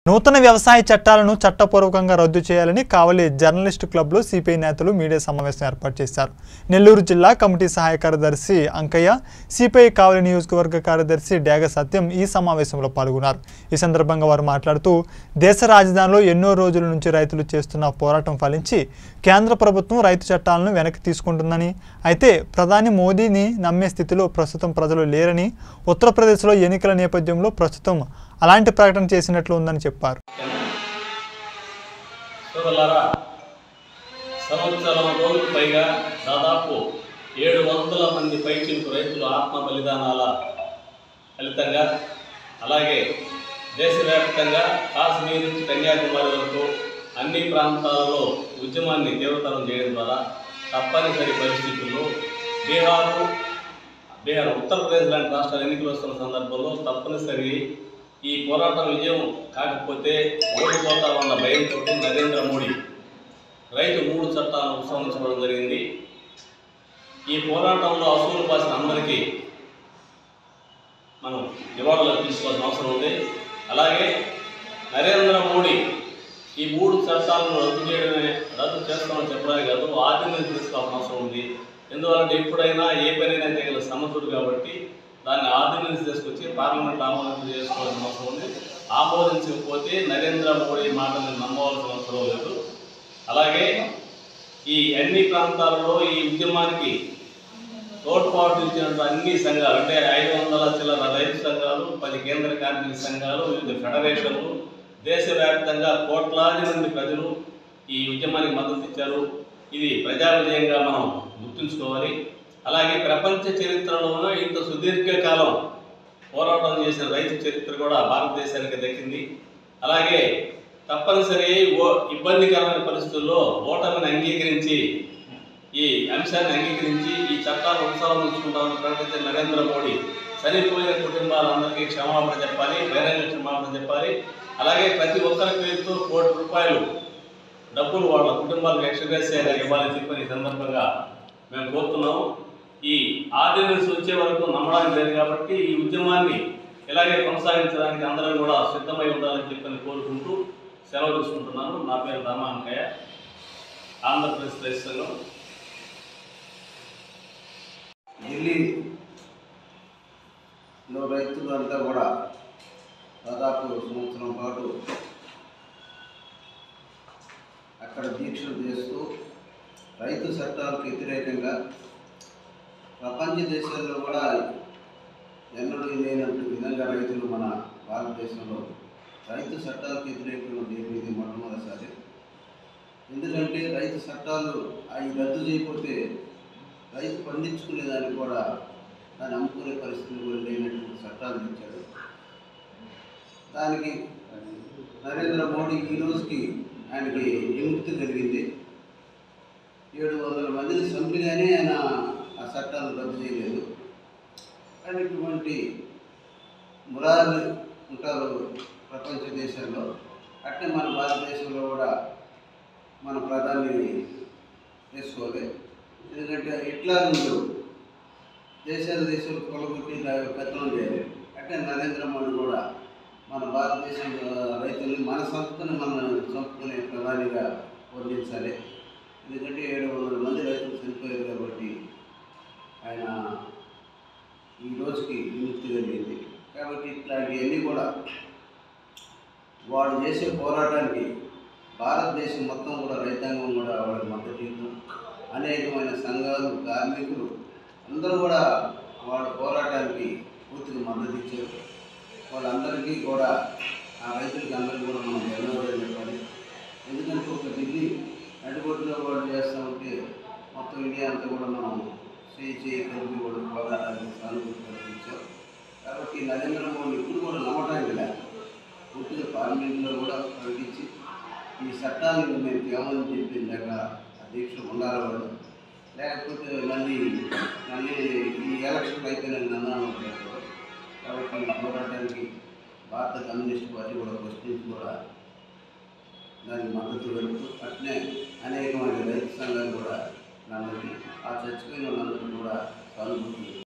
నూతన వ్యవసాయ చట్టాలను చట్టపూర్వకంగా రద్దు చేయాలని కావలి జర్నలిస్టు క్లబ్లో సిపిఐ నేతలు మీడియా సమావేశం ఏర్పాటు చేశారు నెల్లూరు జిల్లా కమిటీ సహాయ కార్యదర్శి అంకయ్య సిపిఐ కావలి నియోజకవర్గ కార్యదర్శి డేగ సత్యం ఈ సమావేశంలో పాల్గొన్నారు ఈ సందర్భంగా వారు మాట్లాడుతూ దేశ రాజధానిలో ఎన్నో రోజుల నుంచి రైతులు చేస్తున్న పోరాటం ఫలించి కేంద్ర ప్రభుత్వం రైతు చట్టాలను వెనక్కి తీసుకుంటుందని అయితే ప్రధాని మోదీని నమ్మే స్థితిలో ప్రస్తుతం ప్రజలు లేరని ఉత్తరప్రదేశ్లో ఎన్నికల నేపథ్యంలో ప్రస్తుతం అలాంటి ప్రకటన చేసినట్లు ఉందని చెప్పారు సోదరులారా సంవత్సరం రోజులకు పైగా దాదాపు ఏడు వందల మంది పైచిలుకు రైతులు ఆత్మ బలిదానాల ఫలితంగా అలాగే దేశవ్యాప్తంగా కాశ్మీర్ నుంచి కన్యాకుమారి వరకు అన్ని ప్రాంతాలలో ఉద్యమాన్ని తీవ్రతరం చేయడం ద్వారా తప్పనిసరి పరిస్థితుల్లో బీహారు బీహార్ ఉత్తరప్రదేశ్ లాంటి రాష్ట్రాలు ఎన్నికలు వస్తున్న సందర్భంలో తప్పనిసరి ఈ పోరాటం విజయం కాకపోతే ఓడిపోతామన్న భయంతో నరేంద్ర మోడీ రైతు మూడు చట్టాలను ఉపసంహరించడం జరిగింది ఈ పోరాటంలో అసూలు పాసిన అందరికీ మనం నివాళులు అర్పించుకోవాల్సిన అవసరం ఉంది అలాగే నరేంద్ర మోడీ ఈ మూడు చట్టాలను రద్దు చేయడమే రద్దు చేస్తామని చెప్పడానికి కాదు ఆర్డినెన్స్ తీసుకోవాల్సిన అవసరం ఉంది ఎందువల్లంటే ఎప్పుడైనా ఏ పనైనా చేయగల సమర్థుడు కాబట్టి దాన్ని ఆర్డినెన్స్ తీసుకొచ్చి పార్లమెంట్ ఆమోదం చేసుకోవాల్సిన అవసరం ఉంది ఆమోదించకపోతే నరేంద్ర మోడీ మాటని నమ్మవలసిన అవసరం లేదు అలాగే ఈ అన్ని ప్రాంతాలలో ఈ ఉద్యమానికి తోడ్పాటు ఇచ్చినటువంటి అన్ని సంఘాలు అంటే ఐదు వందల చిల్లర రైతు సంఘాలు పది కేంద్ర కార్మిక సంఘాలు వివిధ ఫెడరేషన్లు దేశవ్యాప్తంగా కోట్లాది మంది ప్రజలు ఈ ఉద్యమానికి మద్దతు ఇచ్చారు ఇది ప్రజా విజయంగా మనం గుర్తుంచుకోవాలి అలాగే ప్రపంచ చరిత్రలోనూ ఇంత సుదీర్ఘకాలం పోరాటం చేసిన రైతు చరిత్ర కూడా భారతదేశానికి దక్కింది అలాగే తప్పనిసరి ఓ ఇబ్బందికరమైన పరిస్థితుల్లో ఓటమిని అంగీకరించి ఈ అంశాన్ని అంగీకరించి ఈ చట్టాన్ని ఉపసంహరించుకుంటామని ప్రకటించిన నరేంద్ర మోడీ చనిపోయిన కుటుంబాలందరికీ క్షమాపణ చెప్పాలి బహిరంగ క్షమాపణ చెప్పాలి అలాగే ప్రతి ఒక్కరి పేరుతో కోటి రూపాయలు డబ్బులు వాళ్ళ కుటుంబాలకు ఎక్స్గ్రెస్గా ఇవ్వాలని చెప్పని ఈ సందర్భంగా మేము కోరుతున్నాము ఈ ఆర్డినెన్స్ వచ్చే వరకు నమ్మడానికి లేదు కాబట్టి ఈ ఉద్యమాన్ని ఇలాగే కొనసాగించడానికి అందరం కూడా సిద్ధమై ఉండాలని చెప్పని కోరుకుంటూ సెలవు తీసుకుంటున్నాను నా పేరు రామ అంకయ్య ఆంధ్రప్రదేశ్ రైతు సంఘం ఢిల్లీలో రైతులు అంతా కూడా దాదాపు సంవత్సరం పాటు అక్కడ దీక్షలు చేస్తూ రైతు చట్టాలకు వ్యతిరేకంగా ప్రపంచ దేశాల్లో కూడా ఎన్నడూ లేనట్టు విధంగా రైతులు మన భారతదేశంలో రైతు చట్టాలకు వ్యతిరేకంగా లేదు ఇది మొట్టమొదటిసారి ఎందుకంటే రైతు చట్టాలు అవి రద్దు చేయకపోతే రైతు పండించుకునే దాన్ని కూడా దాన్ని అమ్ముకునే పరిస్థితులు కూడా లేనటువంటి చట్టాలు తెచ్చాడు దానికి నరేంద్ర మోడీ ఈ రోజుకి ఆయనకి విముక్తి కలిగింది ఏడు వందల మందిని చంపిగానే ఆయన ఆ చట్టాలను రద్దు చేయలేదు కానీ ఇటువంటి మురారులు ఉంటారు ప్రపంచ దేశాల్లో అట్లే మన భారతదేశంలో కూడా మన ప్రధాని చేసుకోవాలి ఎందుకంటే ఇట్లా నుండు దేశాల దేశాలు కొలగొట్టి పెత్తనం చేయాలి అంటే నరేంద్ర మోడీ కూడా మన భారతదేశం రైతుల్ని మన సంస్థను మనం చంపుకునే ప్రధానిగా వర్ణించాలి ఎందుకంటే ఏడు వందల మంది రైతులు చనిపోయారు కాబట్టి ఆయన ఈ రోజుకి విముక్తి కలిగింది కాబట్టి ఇట్లాంటివన్నీ కూడా వాడు చేసే పోరాటానికి భారతదేశం మొత్తం కూడా రైతాంగం కూడా వాళ్ళకి మద్దతు ఇవ్వడం అనేకమైన సంఘాలు కార్మికులు అందరూ కూడా వాళ్ళ పోరాటానికి పూర్తిగా మద్దతు ఇచ్చారు వాళ్ళందరికీ కూడా ఆ రైతులకి అందరికీ కూడా మనం ధన్యవాదాలు చెప్పాలి ఎందుకంటే ఒక ఢిల్లీ అడ్డుకొట్టులో వాళ్ళు చేస్తూ ఉంటే మొత్తం ఇండియా అంతా కూడా మనం చేయి చేయి కలిపి కూడా పోరాటానికి సానుభూతి కల్పించాం కాబట్టి నరేంద్ర మోడీ ఇప్పుడు కూడా నమ్మటానికి లేదు పూర్తిగా పార్లమెంట్లో కూడా ప్రకటించి ఈ చట్టాలను మేము తేమని చెప్పి లేక ఆ దీక్ష ఉండాలి వాళ్ళు లేకపోతే మళ్ళీ మళ్ళీ ఈ ఎలక్షన్ అయిపోయిన నన్నాను కాబట్టి ఈ పోరాటానికి భారత కమ్యూనిస్ట్ పార్టీ కూడా ప్రశ్నించి కూడా దానికి మద్దతు పెడుతూ అట్లే అనేకమైన రైతు సంఘాలు కూడా నన్నది ఆ చచ్చిపోయిన వాళ్ళందరూ కూడా సానుభూతి